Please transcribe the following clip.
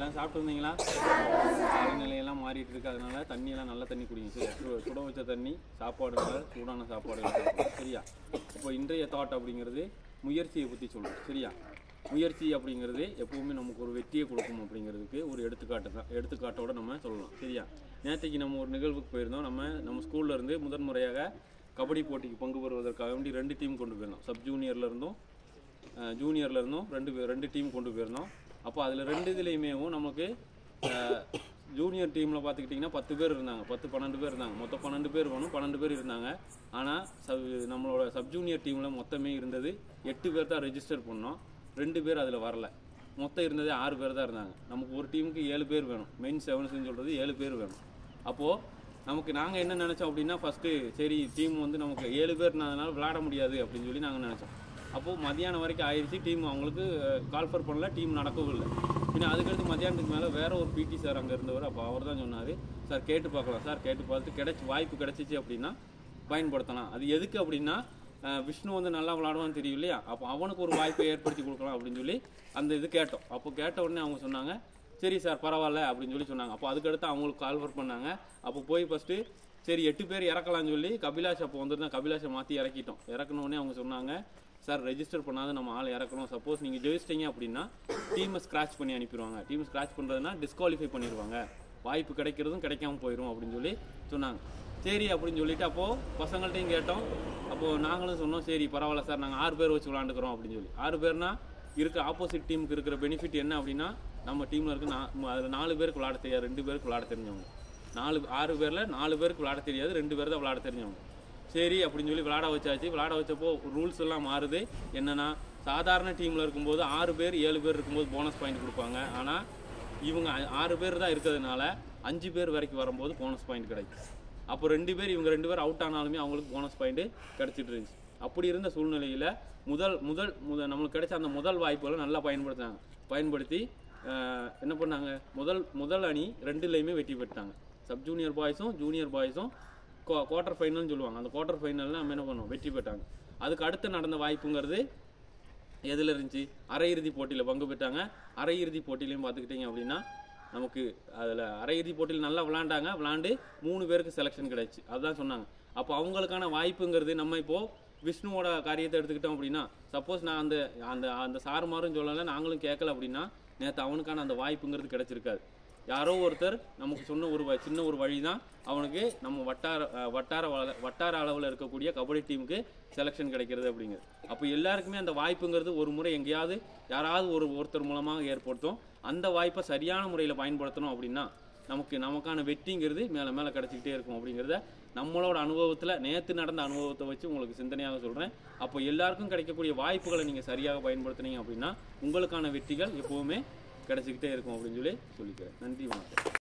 எல்லாம் சாப்பிட்டு வந்தீங்களா காலநிலையெல்லாம் மாறிட்டு இருக்கு அதனால தண்ணியெல்லாம் நல்ல தண்ணி குடிங்க சரியா சு- சுட வச்ச தண்ணி சாப்பாடுங்க சூடான சாப்பாடு சாப்பிடணும். சரியா இப்போ இன்றைய தாட் அப்படிங்கிறது முயற்சியை பற்றி சொல்றோம் சரியா முயற்சி அப்படிங்கிறது எப்பவுமே நமக்கு ஒரு வெற்றியை கொடுக்கும் அப்படிங்கிறதுக்கு ஒரு எடுத்துக்காட்டு தான் எடுத்துக்காட்டோட நம்ம சொல்லலாம் சரியா நேற்றுக்கு நம்ம ஒரு நிகழ்வுக்கு போயிருந்தோம் நம்ம நம்ம ஸ்கூல்ல இருந்து முதன் முறையாக கபடி போட்டிக்கு பங்கு பெறுவதற்காக வேண்டி ரெண்டு டீம் கொண்டு போயிருந்தோம் சப் ஜூனியர்ல இருந்தும் அஹ், ஜூனியர்ல இருந்தும் ரெண்டு பேர் ரெண்டு டீம் கொண்டு போயிருந்தோம் அப்போ அதில் ரெண்டு இதுலேயுமேவும் நமக்கு அஹ், ஜூனியர் டீமில் பார்த்துக்கிட்டிங்கன்னா பத்து பேர் இருந்தாங்க பத்து பன்னெண்டு பேர் இருந்தாங்க மொத்தம் பன்னெண்டு பேர் வேணும் பன்னெண்டு பேர் இருந்தாங்க ஆனால் சப் நம்மளோட சப் ஜூனியர் டீமில் மொத்தமே இருந்தது எட்டு பேர் தான் ரெஜிஸ்டர் பண்ணோம் ரெண்டு பேர் அதில் வரல மொத்தம் இருந்ததே ஆறு பேர் தான் இருந்தாங்க நமக்கு ஒரு டீமுக்கு ஏழு பேர் வேணும் மெயின் செவன்ஸ்னு சொல்கிறது ஏழு பேர் வேணும் அப்போது நமக்கு நாங்கள் என்ன நினச்சோம் அப்படின்னா ஃபஸ்ட்டு சரி டீம் வந்து நமக்கு ஏழு பேர்னாதனால விளையாட முடியாது அப்படின்னு சொல்லி நாங்கள் நினச்சோம் அப்போது மதியானம் வரைக்கும் ஆயிடுச்சு டீம் அவங்களுக்கு கால்ஃபர் பண்ணல டீம் நடக்கவும் இல்லை பின்ன அதுக்கடுத்து மதியானத்துக்கு மேலே வேற ஒரு பிடி சார் அங்கே இருந்தவர் அப்போ அவர் தான் சொன்னார் சார் கேட்டு பார்க்கலாம் சார் கேட்டு பார்த்துட்டு கிடைச்சி வாய்ப்பு கிடைச்சிச்சு அப்படின்னா பயன்படுத்தலாம் அது எதுக்கு அப்படின்னா அஹ், விஷ்ணு வந்து நல்லா விளாடுவான்னு தெரியும் இல்லையா அப்போ அவனுக்கு ஒரு வாய்ப்பை ஏற்படுத்தி கொடுக்கலாம் அப்படின்னு சொல்லி அந்த இது கேட்டோம் அப்போ கேட்ட உடனே அவங்க சொன்னாங்க சரி சார் பரவாயில்ல அப்படின்னு சொல்லி சொன்னாங்க அப்போ அதுக்கடுத்து அவங்களுக்கு கால் ஒர்க் பண்ணாங்க அப்போ போய் ஃபஸ்ட்டு சரி எட்டு பேர் இறக்கலாம்னு சொல்லி கபிலாஷ் அப்போ வந்துருந்தா கபிலாஷை மாற்றி இறக்கிட்டோம் இறக்குன உடனே அவங்க சொன்னாங்க சார் ரெஜிஸ்டர் பண்ணாத நம்ம ஆள் இறக்கணும் சப்போஸ் நீங்கள் ஜெயிச்சிட்டீங்க அப்படின்னா டீமை ஸ்க்ராட்ச் பண்ணி அனுப்பிடுவாங்க டீம் ஸ்க்ராட்ச் பண்ணுறதுனா டிஸ்குவாலிஃபை பண்ணிடுவாங்க வாய்ப்பு கிடைக்கிறதும் கிடைக்காம போயிடும் அப்படின்னு சொல்லி சொன்னாங்க சரி அப்படின்னு சொல்லிட்டு அப்போது பசங்கள்ட்டையும் கேட்டோம் அப்போது நாங்களும் சொன்னோம் சரி பரவாயில்ல சார் நாங்கள் ஆறு பேர் வச்சு விளாண்டுக்கிறோம் அப்படின்னு சொல்லி ஆறு பேர்னா இருக்க ஆப்போசிட் டீமுக்கு இருக்கிற பெனிஃபிட் என்ன அப்படின்னா நம்ம டீமில் இருக்க நா அதில் நாலு பேருக்கு விளாட தெரியாது ரெண்டு பேருக்கு விளாட தெரிஞ்சவங்க நாலு ஆறு பேரில் நாலு பேருக்கு விளாட தெரியாது ரெண்டு பேர் தான் விளாட தெரிஞ்சவங்க சரி அப்படின்னு சொல்லி விளாட வச்சாச்சு விளாட வச்சப்போ ரூல்ஸ் எல்லாம் மாறுது என்னன்னா சாதாரண டீமில் இருக்கும்போது ஆறு பேர் ஏழு பேர் இருக்கும்போது போனஸ் பாயிண்ட் கொடுப்பாங்க ஆனால் இவங்க ஆ- ஆறு பேர் தான் இருக்கிறதுனால அஞ்சு பேர் வரைக்கும் வரும்போது போனஸ் பாயிண்ட் கிடைக்கும் அப்போ ரெண்டு பேர் இவங்க ரெண்டு பேர் அவுட் ஆனாலுமே அவங்களுக்கு போனஸ் பாயிண்ட் கிடைச்சிட்டு இருந்துச்சு அப்படி இருந்த சூழ்நிலையில் முதல் முதல் முத நம்மளுக்கு கிடைச்ச அந்த முதல் வாய்ப்புகளை நல்லா பயன்படுத்தினாங்க பயன்படுத்தி ஆஹ், என்ன பண்ணாங்க முதல் முதல் அணி ரெண்டுலேயுமே வெற்றி பெற்றாங்க சப் ஜூனியர் பாய்ஸும் ஜூனியர் பாய்ஸும் குவார்ட்டர் ஃபைனல்னு சொல்லுவாங்க அந்த குவார்ட்டர் ஃபைனலில் நம்ம என்ன பண்ணோம் வெற்றி பெற்றாங்க அதுக்கு அடுத்து நடந்த வாய்ப்புங்கிறது எதில் இருந்துச்சு அரையிறுதி போட்டியில் பங்கு பெற்றாங்க அரையிறுதி போட்டியிலையும் பார்த்துக்கிட்டிங்க அப்படின்னா நமக்கு அதில் அரையிறுதி போட்டியில் நல்லா விளாண்டாங்க விளாண்டு மூணு பேருக்கு செலெக்ஷன் கிடைச்சு அதுதான் சொன்னாங்க அப்போ அவங்களுக்கான வாய்ப்புங்கிறது நம்ம இப்போது விஷ்ணுவோட காரியத்தை எடுத்துக்கிட்டோம் அப்படின்னா சப்போஸ் நான் அந்த அந்த அந்த சாருமாரும் சொல்லலை நாங்களும் கேட்கல அப்படின்னா நேற்று அவனுக்கான அந்த வாய்ப்புங்கிறது கிடைச்சிருக்காது யாரோ ஒருத்தர் நமக்கு சொன்ன ஒரு வ- சின்ன ஒரு வழி தான் அவனுக்கு நம்ம வட்டார அஹ், வட்டார வள- வட்டார அளவில் இருக்கக்கூடிய கபடி டீமுக்கு செலெக்ஷன் கிடைக்கிறது அப்படிங்கிறது அப்போ எல்லாருக்குமே அந்த வாய்ப்புங்கிறது ஒரு முறை எங்கேயாவது யாராவது ஒரு ஒருத்தர் மூலமாக ஏற்படுத்தும் அந்த வாய்ப்பை சரியான முறையில் பயன்படுத்தணும் அப்படின்னா நமக்கு நமக்கான வெற்றிங்கிறது மேலே மேலே கிடச்சிக்கிட்டே இருக்கும் அப்படிங்கிறத நம்மளோட அனுபவத்தில் நேற்று நடந்த அனுபவத்தை வச்சு உங்களுக்கு சிந்தனையாக சொல்கிறேன் அப்போ எல்லாருக்கும் கிடைக்கக்கூடிய வாய்ப்புகளை நீங்கள் சரியாக பயன்படுத்துனீங்க அப்படின்னா உங்களுக்கான வெற்றிகள் எப்போவுமே கிடைச்சிக்கிட்டே இருக்கும் அப்படின்னு சொல்லி சொல்லிக்கிறேன் நன்றி வணக்கம்